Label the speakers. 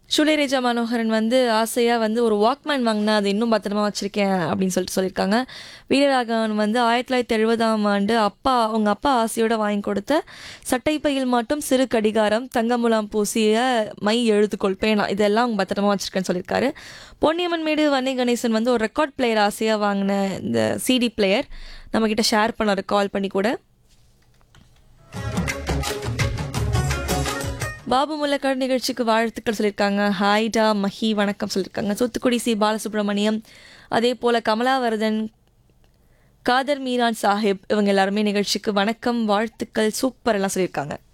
Speaker 1: சுலேரேஜா மனோகரன் வந்து ஆசையாக வந்து ஒரு வாக்மேன் வாங்கினா அது இன்னும் பத்திரமா வச்சுருக்கேன் அப்படின்னு சொல்லிட்டு சொல்லியிருக்காங்க வீரராகவன் வந்து ஆயிரத்தி தொள்ளாயிரத்தி எழுபதாம் ஆண்டு அப்பா அவங்க அப்பா ஆசையோட வாங்கி கொடுத்த சட்டைப்பையில் மட்டும் சிறு கடிகாரம் தங்கமுலாம் பூசிய மை எழுத்துக்கொள் பேனா இதெல்லாம் அவங்க பத்திரமா வச்சுருக்கேன்னு சொல்லியிருக்காரு பொன்னியம்மன் மேடு வன்னை கணேசன் வந்து ஒரு ரெக்கார்ட் பிளேயர் ஆசையாக வாங்கின இந்த சிடி பிளேயர் நம்மக்கிட்ட ஷேர் பண்ணாரு கால் பண்ணி கூட பாபு முல்லக்காடு நிகழ்ச்சிக்கு வாழ்த்துக்கள் சொல்லியிருக்காங்க ஹாய்டா மஹி வணக்கம் சொல்லியிருக்காங்க தூத்துக்குடி சி பாலசுப்ரமணியம் அதே போல் கமலாவரதன் காதர் மீரான் சாஹிப் இவங்க எல்லாருமே நிகழ்ச்சிக்கு வணக்கம் வாழ்த்துக்கள் சூப்பர் எல்லாம் சொல்லியிருக்காங்க